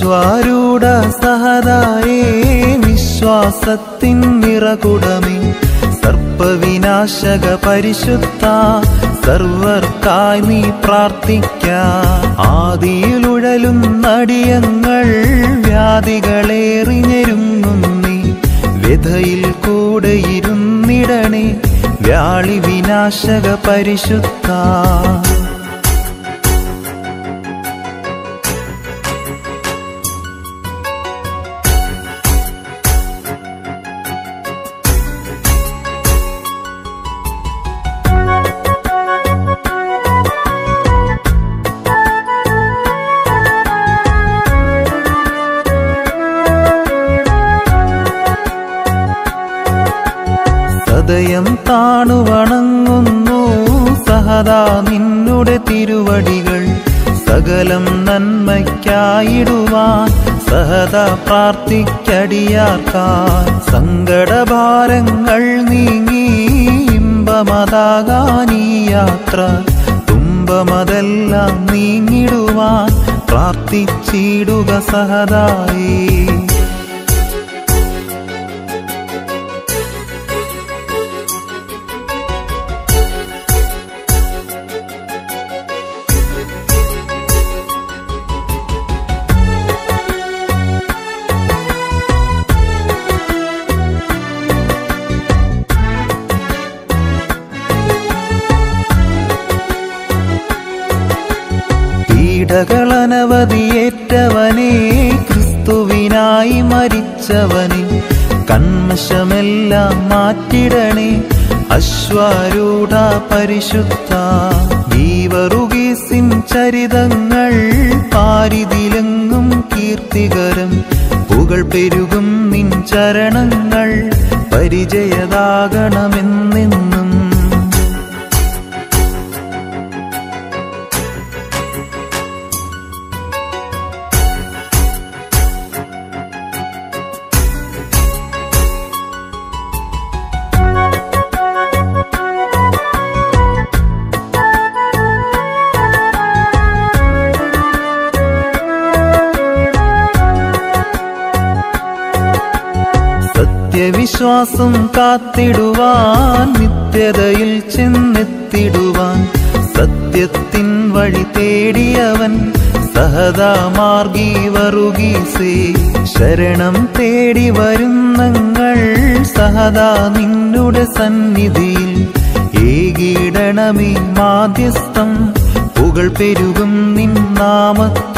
അശ്വാരൂഢ സഹതായേ വിശ്വാസത്തിൻ നിറകുടമേ സർപ്പവിനാശക പരിശുദ്ധ സർവർക്കായി നീ പ്രാർത്ഥിക്ക ആദിയിലുഴലും നടിയങ്ങൾ വ്യാധികളേറിഞ്ഞെരുങ്ങുന്നേ വ്യഥയിൽ കൂടെ ഇരുന്നിടണേ വ്യാളി വിനാശക പരിശുദ്ധ സദയം താണു വണങ്ങുന്നു സഹദാ നിന്നുടെ തിരുവടികൾ സകലം നന്മയ്ക്കായിടുവാൻ സഹദാ പ്രാർത്ഥിക്കടിയാർക്കാൻ സങ്കടഭാരങ്ങൾ നീങ്ങി ഇമ്പമതാകാനീ യാത്ര തുമ്പമതെല്ലാം നീങ്ങിടുവാൻ പ്രാർത്ഥിച്ചിടുക സഹദായേ പീഡകളനവധിയേറ്റവനെ ക്രിസ്തുവിനായി മരിച്ചവനെ കന്മശമെല്ലാം മാറ്റിടണേ അശ്വാരൂഢ പരിശുദ്ധ ജീവറുകീസിൻ ചരിതങ്ങൾ പാരിതിലെങ്ങും കീർത്തികരം പുകൾ പെരുകും നിൻ ചരണങ്ങൾ പരിചയതാകണമെന്നെന്നും സത്യവിശ്വാസം കാത്തിടുവാൻ നിത്യതയിൽ ചെന്നെത്തിടുവാൻ സത്യത്തിൻ വഴി തേടിയവൻ സഹതാമാർഗി വറുകീസേ ശരണം തേടി വരുന്നങ്ങൾ സഹതാ നിന്നുടെ സന്നിധിയിൽ ഏകീടണമേ മാധ്യസ്ഥം പുകൾ പെരുകും നിൻ നാമത്തിൽ